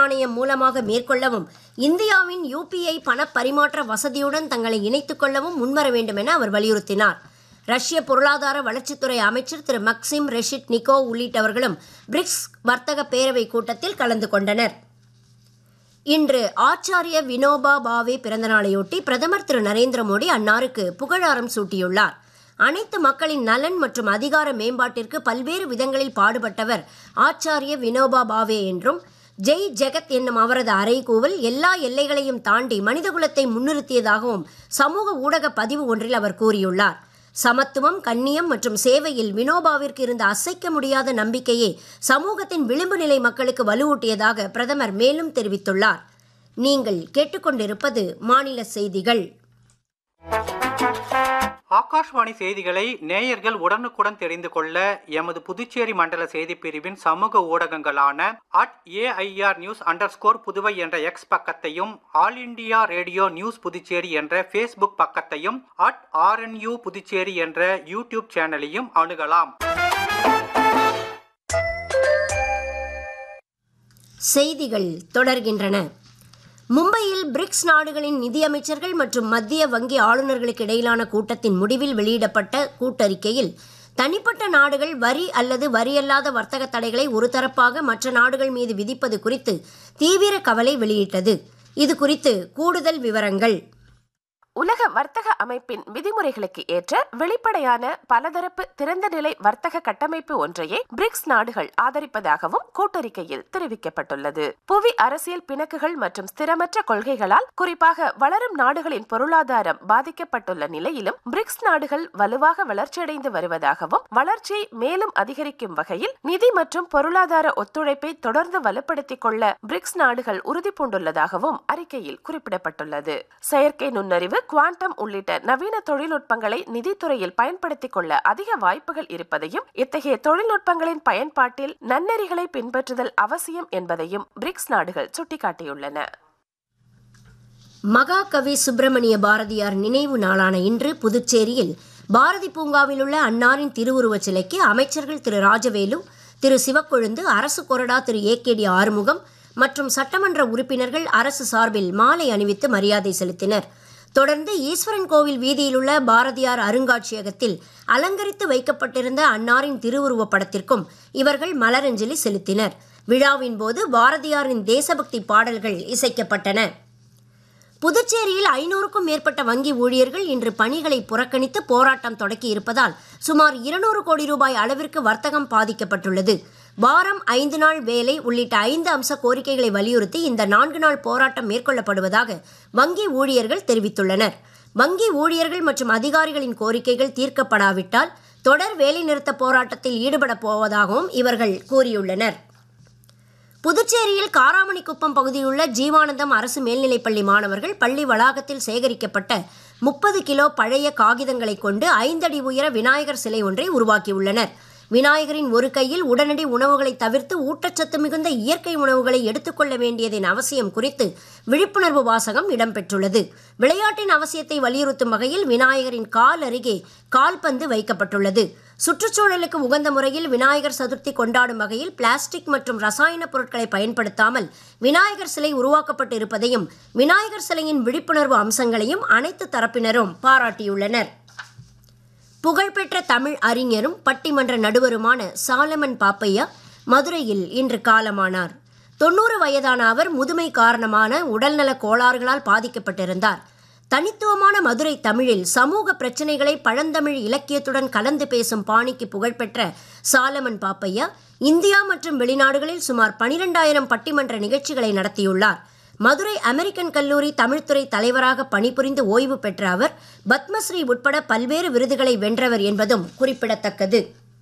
நாணயம் மூலமாக மேற்கொள்ளவும் இந்தியாவின் யூபிஐ பண பரிமாற்ற வசதியுடன் தங்களை இணைத்துக் கொள்ளவும் முன்வர வேண்டும் என அவர் வலியுறுத்தினார் ரஷ்ய பொருளாதார வளர்ச்சித்துறை அமைச்சர் திரு மக்சிம் ரெஷிட் நிக்கோ உள்ளிட்டவர்களும் பிரிக்ஸ் வர்த்தக பேரவை கூட்டத்தில் கலந்து கொண்டனர் இன்று ஆச்சாரிய வினோபா பாவே பிறந்தநாளையொட்டி பிரதமர் திரு நரேந்திர மோடி அன்னாருக்கு புகழாரம் சூட்டியுள்ளார் அனைத்து மக்களின் நலன் மற்றும் அதிகார மேம்பாட்டிற்கு பல்வேறு விதங்களில் பாடுபட்டவர் ஆச்சாரிய வினோபா பாவே என்றும் ஜெய் ஜெகத் என்னும் அவரது அறைகூவல் எல்லா எல்லைகளையும் தாண்டி மனிதகுலத்தை முன்னிறுத்தியதாகவும் சமூக ஊடக பதிவு ஒன்றில் அவர் கூறியுள்ளார் சமத்துவம் கண்ணியம் மற்றும் சேவையில் வினோபாவிற்கு இருந்த அசைக்க முடியாத நம்பிக்கையே சமூகத்தின் விளிம்பு நிலை மக்களுக்கு வலுவூட்டியதாக பிரதமர் மேலும் தெரிவித்துள்ளார் நீங்கள் கேட்டுக்கொண்டிருப்பது மாநில செய்திகள் ஆகாஷ்வாணி செய்திகளை நேயர்கள் உடனுக்குடன் தெரிந்து கொள்ள எமது புதுச்சேரி மண்டல செய்திப் பிரிவின் சமூக ஊடகங்களான at AIR news under Puduvai என்ற எக்ஸ் பக்கத்தையும் All India Radio news Puducherry என்ற ஃபேஸ்புக் பக்கத்தையும் அட் ஆர்என்யூ புதுச்சேரி என்ற யூடியூப் சேனலையும் அணுகலாம் செய்திகள் தொடர்கின்றன மும்பையில் பிரிக்ஸ் நாடுகளின் நிதியமைச்சர்கள் மற்றும் மத்திய வங்கி ஆளுநர்களுக்கு இடையிலான கூட்டத்தின் முடிவில் வெளியிடப்பட்ட கூட்டறிக்கையில் தனிப்பட்ட நாடுகள் வரி அல்லது வரியல்லாத வர்த்தக தடைகளை ஒரு தரப்பாக மற்ற நாடுகள் மீது விதிப்பது குறித்து தீவிர கவலை வெளியிட்டது இது குறித்து கூடுதல் விவரங்கள் உலக வர்த்தக அமைப்பின் விதிமுறைகளுக்கு ஏற்ற வெளிப்படையான பலதரப்பு திறந்த நிலை வர்த்தக கட்டமைப்பு ஒன்றையே பிரிக்ஸ் நாடுகள் ஆதரிப்பதாகவும் கூட்டறிக்கையில் தெரிவிக்கப்பட்டுள்ளது புவி அரசியல் பிணக்குகள் மற்றும் ஸ்திரமற்ற கொள்கைகளால் குறிப்பாக வளரும் நாடுகளின் பொருளாதாரம் பாதிக்கப்பட்டுள்ள நிலையிலும் பிரிக்ஸ் நாடுகள் வலுவாக வளர்ச்சியடைந்து வருவதாகவும் வளர்ச்சியை மேலும் அதிகரிக்கும் வகையில் நிதி மற்றும் பொருளாதார ஒத்துழைப்பை தொடர்ந்து வலுப்படுத்திக் கொள்ள பிரிக்ஸ் நாடுகள் உறுதி பூண்டுள்ளதாகவும் அறிக்கையில் குறிப்பிடப்பட்டுள்ளது செயற்கை நுண்ணறிவு குவாண்டம் உள்ளிட்ட நவீன தொழில்நுட்பங்களை நிதித்துறையில் பயன்படுத்திக் கொள்ள அதிக வாய்ப்புகள் இருப்பதையும் இத்தகைய தொழில்நுட்பங்களின் பயன்பாட்டில் நன்னெறிகளை பின்பற்றுதல் அவசியம் என்பதையும் பிரிக்ஸ் நாடுகள் சுட்டிக்காட்டியுள்ளன மகாகவி சுப்பிரமணிய பாரதியார் நினைவு நாளான இன்று புதுச்சேரியில் பாரதி பூங்காவில் உள்ள அன்னாரின் திருவுருவச் சிலைக்கு அமைச்சர்கள் திரு ராஜவேலு திரு சிவக்கொழுந்து அரசு கொறடா திரு ஏ கே டி ஆறுமுகம் மற்றும் சட்டமன்ற உறுப்பினர்கள் அரசு சார்பில் மாலை அணிவித்து மரியாதை செலுத்தினர் தொடர்ந்து ஈஸ்வரன் கோவில் வீதியிலுள்ள பாரதியார் அருங்காட்சியகத்தில் அலங்கரித்து வைக்கப்பட்டிருந்த அன்னாரின் திருவுருவப் படத்திற்கும் இவர்கள் மலரஞ்சலி செலுத்தினர் விழாவின் போது பாரதியாரின் தேசபக்தி பாடல்கள் இசைக்கப்பட்டன புதுச்சேரியில் ஐநூறுக்கும் மேற்பட்ட வங்கி ஊழியர்கள் இன்று பணிகளை புறக்கணித்து போராட்டம் தொடக்கி இருப்பதால் சுமார் இருநூறு கோடி ரூபாய் அளவிற்கு வர்த்தகம் பாதிக்கப்பட்டுள்ளது வாரம் ஐந்து நாள் வேலை உள்ளிட்ட ஐந்து அம்ச கோரிக்கைகளை வலியுறுத்தி இந்த நான்கு நாள் போராட்டம் மேற்கொள்ளப்படுவதாக வங்கி ஊழியர்கள் தெரிவித்துள்ளனர் வங்கி ஊழியர்கள் மற்றும் அதிகாரிகளின் கோரிக்கைகள் தீர்க்கப்படாவிட்டால் தொடர் வேலைநிறுத்த போராட்டத்தில் ஈடுபடப் போவதாகவும் இவர்கள் கூறியுள்ளனர் புதுச்சேரியில் காராமணிக்குப்பம் பகுதியில் உள்ள ஜீவானந்தம் அரசு மேல்நிலைப்பள்ளி மாணவர்கள் பள்ளி வளாகத்தில் சேகரிக்கப்பட்ட முப்பது கிலோ பழைய காகிதங்களை கொண்டு ஐந்தடி உயர விநாயகர் சிலை ஒன்றை உருவாக்கியுள்ளனர் விநாயகரின் ஒரு கையில் உடனடி உணவுகளை தவிர்த்து ஊட்டச்சத்து மிகுந்த இயற்கை உணவுகளை எடுத்துக்கொள்ள வேண்டியதின் அவசியம் குறித்து விழிப்புணர்வு வாசகம் இடம்பெற்றுள்ளது விளையாட்டின் அவசியத்தை வலியுறுத்தும் வகையில் விநாயகரின் கால் அருகே கால்பந்து வைக்கப்பட்டுள்ளது சுற்றுச்சூழலுக்கு உகந்த முறையில் விநாயகர் சதுர்த்தி கொண்டாடும் வகையில் பிளாஸ்டிக் மற்றும் ரசாயன பொருட்களை பயன்படுத்தாமல் விநாயகர் சிலை உருவாக்கப்பட்டு இருப்பதையும் விநாயகர் சிலையின் விழிப்புணர்வு அம்சங்களையும் அனைத்து தரப்பினரும் பாராட்டியுள்ளனர் புகழ்பெற்ற தமிழ் அறிஞரும் பட்டிமன்ற நடுவருமான சாலமன் பாப்பையா மதுரையில் இன்று காலமானார் தொண்ணூறு வயதான அவர் முதுமை காரணமான உடல்நல கோளாறுகளால் பாதிக்கப்பட்டிருந்தார் தனித்துவமான மதுரை தமிழில் சமூக பிரச்சனைகளை பழந்தமிழ் இலக்கியத்துடன் கலந்து பேசும் பாணிக்கு புகழ்பெற்ற சாலமன் பாப்பையா இந்தியா மற்றும் வெளிநாடுகளில் சுமார் பனிரெண்டாயிரம் பட்டிமன்ற நிகழ்ச்சிகளை நடத்தியுள்ளார் மதுரை அமெரிக்கன் கல்லூரி தமிழ்துறை தலைவராக பணிபுரிந்து ஓய்வு பெற்ற அவர் பத்மஸ்ரீ உட்பட பல்வேறு விருதுகளை வென்றவர் என்பதும் குறிப்பிடத்தக்கது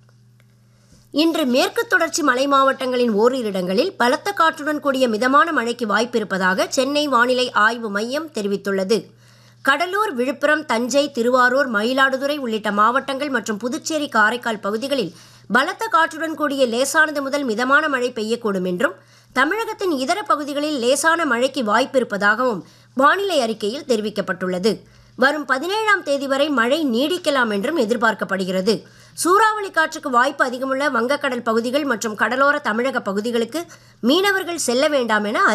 இன்று மேற்கு தொடர்ச்சி மலை மாவட்டங்களின் ஓரிரு இடங்களில் பலத்த காற்றுடன் கூடிய மிதமான மழைக்கு வாய்ப்பிருப்பதாக சென்னை வானிலை ஆய்வு மையம் தெரிவித்துள்ளது கடலூர் விழுப்புரம் தஞ்சை திருவாரூர் மயிலாடுதுறை உள்ளிட்ட மாவட்டங்கள் மற்றும் புதுச்சேரி காரைக்கால் பகுதிகளில் பலத்த காற்றுடன் கூடிய லேசானது முதல் மிதமான மழை பெய்யக்கூடும் என்றும் தமிழகத்தின் இதர பகுதிகளில் லேசான மழைக்கு வாய்ப்பிருப்பதாகவும் வானிலை அறிக்கையில் தெரிவிக்கப்பட்டுள்ளது வரும் பதினேழாம் தேதி வரை மழை நீடிக்கலாம் என்றும் எதிர்பார்க்கப்படுகிறது சூறாவளி காற்றுக்கு வாய்ப்பு அதிகமுள்ள வங்கக்கடல் பகுதிகள் மற்றும் கடலோர தமிழக பகுதிகளுக்கு மீனவர்கள் செல்ல வேண்டாம் என